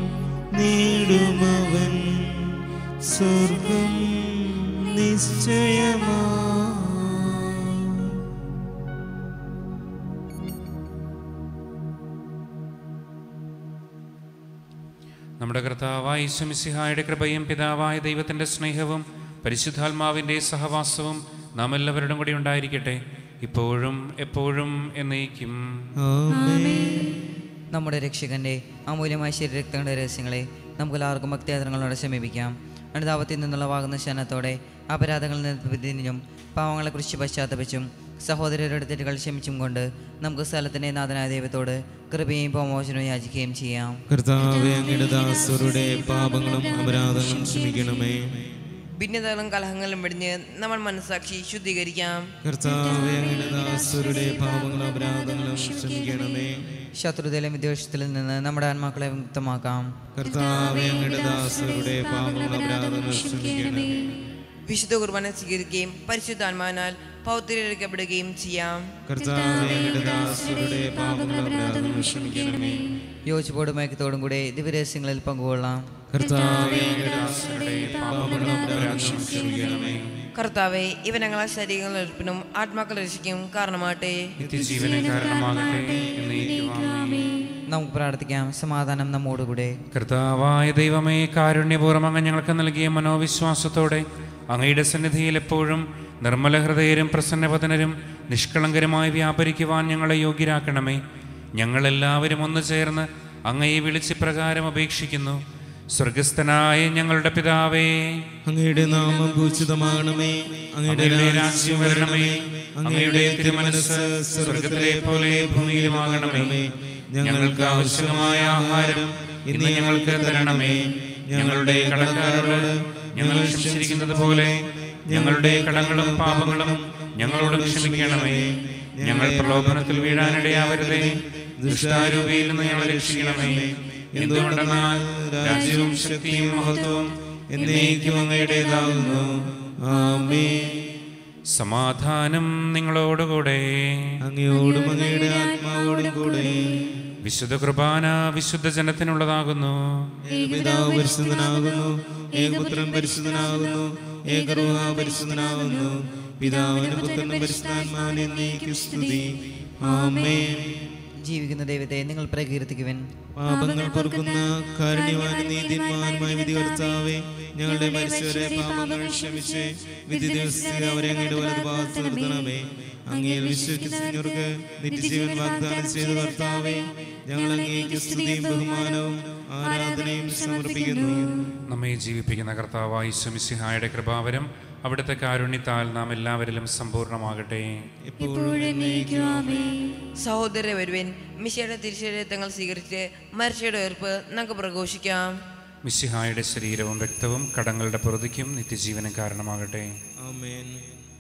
നേടുമവൻ സ്വർഗം നിശ്ചയമാ നമ്മുടെ കർത്താവായ ഈശ്വമിസിഹായുടെ കൃപയും പിതാവായ ദൈവത്തിൻ്റെ സ്നേഹവും പരിശുദ്ധാത്മാവിൻ്റെ സഹവാസവും നാം എല്ലാവരുടെയും കൂടി ഉണ്ടായിരിക്കട്ടെ ഇപ്പോഴും എപ്പോഴും എന്നേക്കും നമ്മുടെ രക്ഷകന്റെ അമൂല്യമായ ശരീരരക്തങ്ങളുടെ രഹസ്യങ്ങളെ നമുക്ക് എല്ലാവർക്കും ഭക്തിയാദരങ്ങളോടെ സമീപിക്കാം അനുതാപത്തിൽ നിന്നുള്ള വാകുന്ന ശനത്തോടെ അപരാധങ്ങളിൽ നിന്ന് പിരിഞ്ഞും പാവങ്ങളെക്കുറിച്ച് പശ്ചാത്തപിച്ചും സഹോദരരുടെ തെറ്റുകൾ ക്ഷമിച്ചും കൊണ്ട് നമുക്ക് സ്ഥലത്തിൻ്റെ നാഥനായ ദൈവത്തോട് കൃപയും പ്രമോചനവും യാചിക്കുകയും ചെയ്യാം കർത്താവെ അങ്ങയുടെ ദാസരുടെ പാപങ്ങളും അപരാധങ്ങളും ക്ഷമിക്കണമേ ഭിന്നതകളും കലഹങ്ങളും വെടിഞ്ഞ് നമ്മൾ മനസ്സാക്ഷി ശുദ്ധീകരിക്കാം കർത്താവെ അങ്ങയുടെ ദാസരുടെ പാപങ്ങളും അപരാധങ്ങളും ക്ഷമിക്കണമേ ശത്രുതയിലും വിദ്വേഷത്തിലും നിന്ന് നമ്മുടെ ആത്മാക്കളെ മുക്തമാക്കാം കർത്താവെ അങ്ങയുടെ ദാസരുടെ പാപങ്ങളും അപരാധങ്ങളും ക്ഷമിക്കണമേ വിശുദ്ധ കുർബാന സ്വീകരിക്കുകയും പരിശുദ്ധാത്മാവിനാൽ പൗത്രീകരിക്കപ്പെടുകയും ചെയ്യാം കർത്താവെ അങ്ങയുടെ ദാസരുടെ പാപങ്ങളും അപരാധങ്ങളും ക്ഷമിക്കണമേ യോജിപ്പോടും മയക്കത്തോടും കൂടെ ദിവ്യരഹസ്യങ്ങളിൽ പങ്കുകൊള്ളാം കർത്താവെ അങ്ങയുടെ ദാസരുടെ പാപങ്ങളും അപരാധങ്ങളും ക്ഷമിക്കണമേ കർത്താവെ ഇവ ഞങ്ങളെ ശരീരങ്ങളുടെ ഉറപ്പിനും ആത്മാക്കൾ രക്ഷിക്കും കാരണമാട്ടെ നിത്യജീവന് കാരണമാകട്ടെ എന്നേക്കും ആമേൻ. നമുക്ക് പ്രാർത്ഥിക്കാം സമാധാനം നമ്മോടുകൂടെ കർത്താവായ ദൈവമേ കാരുണ്യപൂർവ്വം അങ്ങ് ഞങ്ങൾക്ക് നൽകിയ മനോവിശ്വാസത്തോടെ അങ്ങയുടെ സന്നിധിയിൽ എപ്പോഴും നിർമ്മല ഹൃദയരും പ്രസന്നപതനരും നിഷ്കളങ്കരുമായി വ്യാപരിക്കുവാൻ ഞങ്ങളെ യോഗ്യരാക്കണമേ ഞങ്ങളെല്ലാവരും ഒന്നു ചേർന്ന് അങ്ങയെ വിളിച്ച് പ്രകാരം അപേക്ഷിക്കുന്നു സ്വർഗസ്ഥനായ ഞങ്ങളുടെ പിതാവേ അങ്ങയുടെ നാമം പൂജിതമാകണമേ അങ്ങയുടെ അങ്ങയുടെ രാജ്യം വരണമേ അങ്ങയുടെ തിരുമനസ് സ്വർഗത്തിലെ പോലെ ഭൂമിയിലുമാകണമേ ഞങ്ങൾക്ക് ആവശ്യമായ ആഹാരം ഇന്ന് ഞങ്ങൾക്ക് തരണമേ ഞങ്ങളുടെ കടക്കാരോട് ഞങ്ങൾ ക്ഷമിച്ചിരിക്കുന്നത് പോലെ ഞങ്ങളുടെ കടങ്ങളും പാപങ്ങളും ഞങ്ങളോട് ക്ഷമിക്കണമേ ഞങ്ങൾ പ്രലോഭനത്തിൽ വീഴാനിടയാവരുതേ ദുഷ്ടാരൂപിയിൽ നിന്ന് ഞങ്ങളെ രക്ഷിക്കണമേ എന്തുകൊണ്ടെന്നാൽ രാജ്യവും ശക്തിയും മഹത്വവും എന്നേക്കും അങ്ങയുടേതാകുന്നു ആമേൻ സമാധാനം നിങ്ങളോടുകൂടെ അങ്ങയോടും അങ്ങയുടെ ആത്മാവോടും കൂടെ വിശുദ്ധ കുർബാന വിശുദ്ധ ജനത്തിനുള്ളതാകുന്നു ഏകപിതാവ് പരിശുദ്ധനാകുന്നു ഏകപുത്രൻ പരിശുദ്ധനാകുന്നു ഏകറുഹ പരിശുദ്ധനാകുന്നു പിതാവിനും പുത്രനും പരിശുദ്ധാത്മാവിനെ എന്നേക്കും സ്തുതി ആമേൻ ജീവിക്കുന്ന ദൈവത്തെ നിങ്ങൾ പ്രകീർത്തിക്കുവൻ പാപങ്ങൾ പൊറുക്കുന്ന കാരുണ്യവാനും നീതിന്മാനുമായ വിധി കർത്താവേ ഞങ്ങളുടെ മരിച്ചവരെ പാപങ്ങൾ ക്ഷമിച്ച് വിധി ദിവസത്തിൽ അവരെ അങ്ങയുടെ വലത് ഭാഗത്ത് നിർത്തണമേ അങ്ങയിൽ വിശ്വസിക്കുന്നവർക്ക് നിത്യജീവൻ വാഗ്ദാനം ചെയ്ത കർത്താവേ ഞങ്ങൾ അങ്ങേക്ക് സ്തുതിയും ബഹുമാനവും ആരാധനയും സമർപ്പിക്കുന്നു നമ്മെ ജീവിപ്പിക്കുന്ന കർത്താവായി ശമിസിഹായുടെ കൃപാവരം അവിടുത്തെ കാരുണ്യത്താൽ നാം എല്ലാവരിലും സമ്പൂർണ്ണമാകട്ടെ ഇപ്പോഴും എന്നേക്കും ആമേൻ സഹോദര വരുവിൻ മിശയുടെ തിരിച്ചെഴുത്തങ്ങൾ സ്വീകരിച്ച് മരിച്ചയുടെ ഉയർപ്പ് നമുക്ക് പ്രഘോഷിക്കാം മിശിഹായുടെ ശരീരവും രക്തവും കടങ്ങളുടെ പുറതിക്കും നിത്യജീവനും കാരണമാകട്ടെ ആമേൻ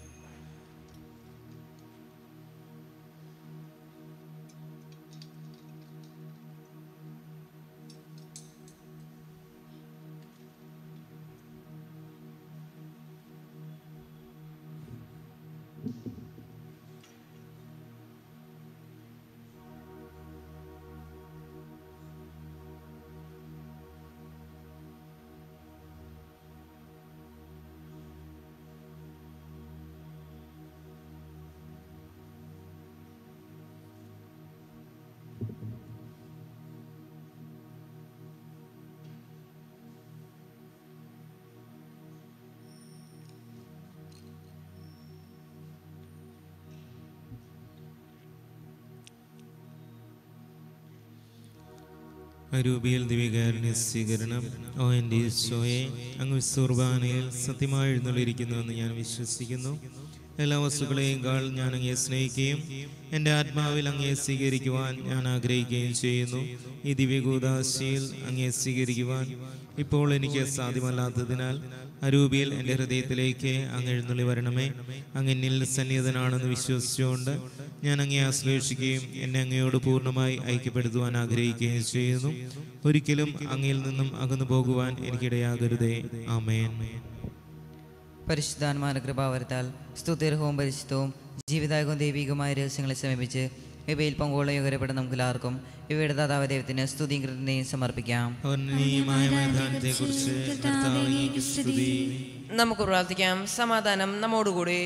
അരൂപിയിൽ ദിവികാരനെ സ്വീകരണം ഓ എൻ്റെ ഈശോയെ അങ്ങ് വിസ്തുർബാനയിൽ സത്യമായി എഴുന്നള്ളിരിക്കുന്നുവെന്ന് ഞാൻ വിശ്വസിക്കുന്നു എല്ലാ വസ്തുക്കളെയും കാൾ ഞാൻ അങ്ങയെ സ്നേഹിക്കുകയും എൻ്റെ ആത്മാവിൽ അങ്ങയെ സ്വീകരിക്കുവാൻ ഞാൻ ആഗ്രഹിക്കുകയും ചെയ്യുന്നു ഈ ദിവ്യകൂദാശിയിൽ അങ്ങയെ സ്വീകരിക്കുവാൻ ഇപ്പോൾ എനിക്ക് സാധ്യമല്ലാത്തതിനാൽ അരൂപിയിൽ എൻ്റെ ഹൃദയത്തിലേക്ക് അങ്ങ് എഴുന്നള്ളി വരണമേ അങ്ങ് എന്നിൽ സന്നിഹിതനാണെന്ന് വിശ്വസിച്ചുകൊണ്ട് ഞാൻ അങ്ങയെ ആശ്ലേഷിക്കുകയും എന്നെ അങ്ങയോട് പൂർണ്ണമായി ഐക്യപ്പെടുത്തുവാൻ ആഗ്രഹിക്കുകയും ചെയ്യുന്നു ഒരിക്കലും അങ്ങയിൽ നിന്നും അകന്നു പോകുവാൻ എനിക്കിടയാകരുതേ ആമേൻ പരിശുദ്ധാത്മാന കൃപാവരത്താൽ സ്തുതിർഹവും പരിശുദ്ധവും ജീവിതായകവും ദൈവികവുമായ രഹസ്യങ്ങളെ സമീപിച്ച് ഇവയിൽ പങ്കുകൊള്ള യോഗ്യപ്പെടുന്ന നമുക്ക് എല്ലാവർക്കും ഇവയുടെ ദാതാവ് ദൈവത്തിന് സ്തുതിയും കൃതജ്ഞതയും സമർപ്പിക്കാം അവർണ്ണീയമായ മൈതാനത്തെ കുറിച്ച് കർത്താവിലേക്ക് സ്തുതി നമുക്ക് പ്രാർത്ഥിക്കാം സമാധാനം നമ്മോടുകൂടി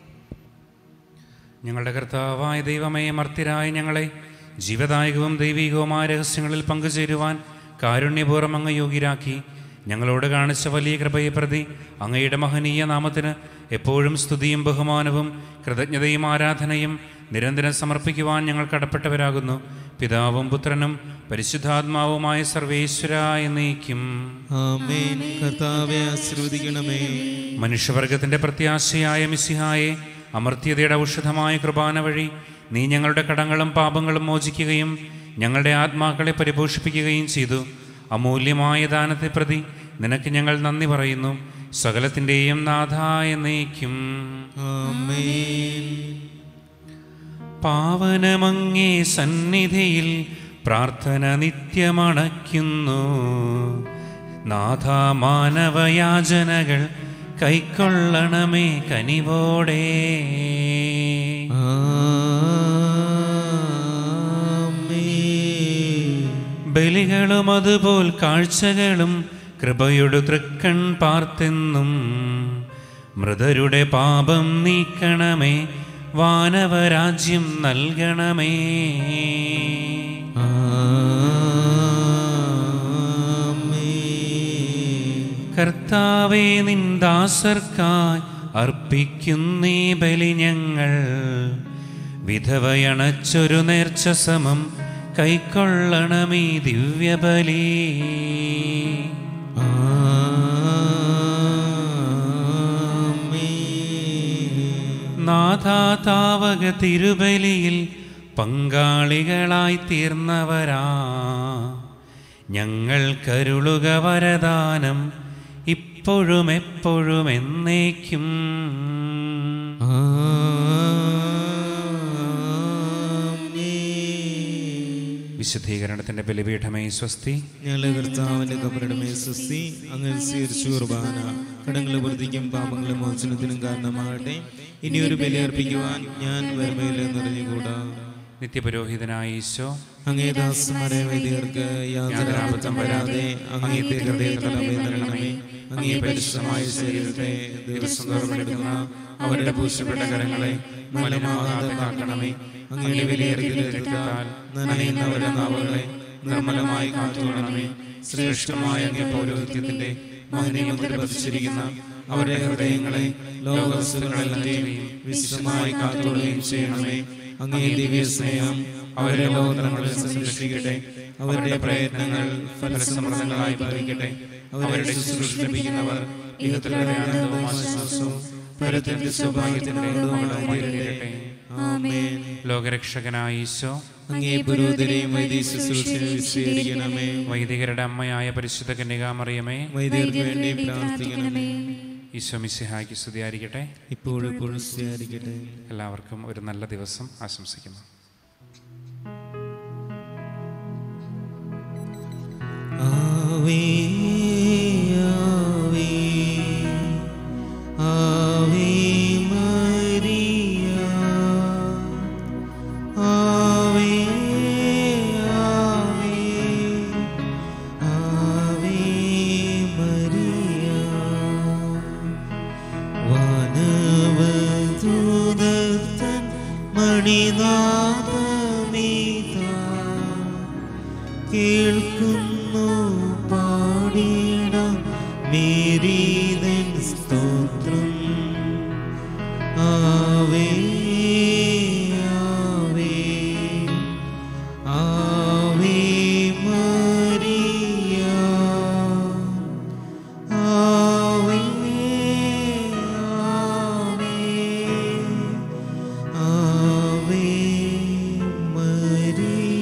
ഞങ്ങളുടെ കർത്താവായ ദൈവമേ മർത്യരായ ഞങ്ങളെ ജീവദായകവും ദൈവികവുമായ രഹസ്യങ്ങളിൽ പങ്കുചേരുവാൻ കാരുണ്യപൂർവ്വം അങ്ങ് യോഗ്യരാക്കി ഞങ്ങളോട് കാണിച്ച വലിയ കൃപയെ പ്രതി അങ്ങയുടെ മഹനീയ നാമത്തിന് എപ്പോഴും സ്തുതിയും ബഹുമാനവും കൃതജ്ഞതയും ആരാധനയും നിരന്തരം സമർപ്പിക്കുവാൻ ഞങ്ങൾ കടപ്പെട്ടവരാകുന്നു പിതാവും പുത്രനും പരിശുദ്ധാത്മാവുമായ സർവേശ്വര എന്നേക്കും ആമേൻ കർത്താവെ ആശീർവദിക്കണമേ മനുഷ്യവർഗത്തിന്റെ പ്രത്യാശയായ മിസിഹായെ അമർത്യതയുടെ ഔഷധമായ കുർബാന വഴി നീ ഞങ്ങളുടെ കടങ്ങളും പാപങ്ങളും മോചിക്കുകയും ഞങ്ങളുടെ ആത്മാക്കളെ പരിപോഷിപ്പിക്കുകയും ചെയ്തു അമൂല്യമായ ദാനത്തെ പ്രതി നിനക്ക് ഞങ്ങൾ നന്ദി പറയുന്നു സകലത്തിൻ്റെയും നാഥായ നീക്കും ആമേൻ പാവനമങ്ങേ സന്നിധിയിൽ പ്രാർത്ഥന നിത്യമണയ്ക്കുന്നു നാഥ മാനവയാചനകൾ കൈക്കൊള്ളണമേ കനിവോടെ ആമേൻ ബലികളും അതുപോൽ കാഴ്ചകളും കൃപയുടെ തൃക്കൺ പാർത്തെന്നും മൃതരുടെ പാപം നീക്കണമേ വാനവരാജ്യം നൽകണമേ ആമേൻ കർത്താവേ നിന്ദാസർക്കായി അർപ്പിക്കുന്നീ ബലി ഞങ്ങൾ വിധവയണച്ചൊരു നേർച്ച സമം കൈക്കൊള്ളണമീ ദിവ്യബലി ആമേൻ നാഥാതാവക തിരുബലിയിൽ പങ്കാളികളായി തീർന്നവരാ ഞങ്ങൾ കരുളുക വരദാനം ഇപ്പോഴും എപ്പോഴും എന്നേക്കും വിശുദ്ധീകരണത്തിന്റെ ബലിപീഠമേ സ്വസ്തി ഞങ്ങളുടെ കർത്താവിന്റെ കബറിടമേ സ്വസ്തി അങ്ങനെ സ്വീകരിച്ചു കുർബാന കടങ്ങളെ വർദ്ധിക്കും പാപങ്ങളെ മോചനത്തിനും കാരണമാകട്ടെ ഇനി ഒരു ബലി അർപ്പിക്കുവാൻ ഞാൻ വരുമയില്ലെന്നറിഞ്ഞുകൂടാ നിത്യപുരോഹിതനായ ഈശോ അങ്ങേ ദാസന്മാരെ വൈദികർക്ക് യാതൊരു ആപത്തും വരാതെ അങ്ങേ ഹൃദയത്തിൽ നൽകണമേ അങ്ങേ പരിശുദ്ധമായ ശരീരത്തെ ദിവസം തോറുമെടുക്കുന്ന അവരുടെ പൂശപ്പെട്ട കരങ്ങളെ മലിനമാകാതെ കാക്കണമേ അങ്ങയുടെ വിലയേറിയ രക്തത്താൽ നനയുന്നവരുടെ നാവുകളെ നിർമ്മലമായി കാത്തുകൊള്ളണമേ ശ്രേഷ്ഠമായ അങ്ങേ പൗരോഹിത്യത്തിന്റെ മഹനീയമുദ്ര പതിച്ചിരിക്കുന്ന അവരുടെ ഹൃദയങ്ങളെ ലോകവസ്തുക്കളെല്ലാം വിശുദ്ധമായി കാത്തുകൊള്ളുകയും ചെയ്യണമേ അങ്ങേ ദിവ്യ സ്നേഹം അവരുടെ ലോകതലങ്ങളിൽ സംരക്ഷിക്കട്ടെ അവരുടെ പ്രയത്നങ്ങൾ ഫലസമൃദ്ധങ്ങളായി ഭവിക്കട്ടെ അവരുടെ ശുശ്രൂഷ ലഭിക്കുന്നവർ ഇഹത്തിലുള്ള ആനന്ദവും ആശ്വാസവും പരത്തിന്റെ സൗഭാഗ്യത്തിന്റെ ഇടവുകളായിരിക്കട്ടെ ആമേൻ ലോകരക്ഷകനായ ഈശോ അങ്ങേ പുരോഹിതരെയും വൈദിക ശുശ്രൂഷയെ വിശദീകരിക്കണമേ വൈദികരുടെ അമ്മയായ പരിശുദ്ധ കന്യകാമറിയമേ വൈദികർക്ക് വേണ്ടി പ്രാർത്ഥിക്കണമേ ഈശോ മിശിഹായ്ക്ക് സ്തുതിയായിരിക്കട്ടെ ഇപ്പോഴും എപ്പോഴും സ്തുതിയായിരിക്കട്ടെ എല്ലാവർക്കും ഒരു നല്ല ദിവസം ആശംസിക്കുന്നു ആവേ ആവേ ആവേ മരിയ ആവേ ആവേ ആവേ മരിയ വാനവദൂതൻ മണിനാഥമീതാ കേൾക്കുന്നു പാടിയിടാം മേരീതൻ സ്തോത്രം ആവേ ആവേ ആവേ മരിയ ആവേ ആവേ ആവേ മരിയ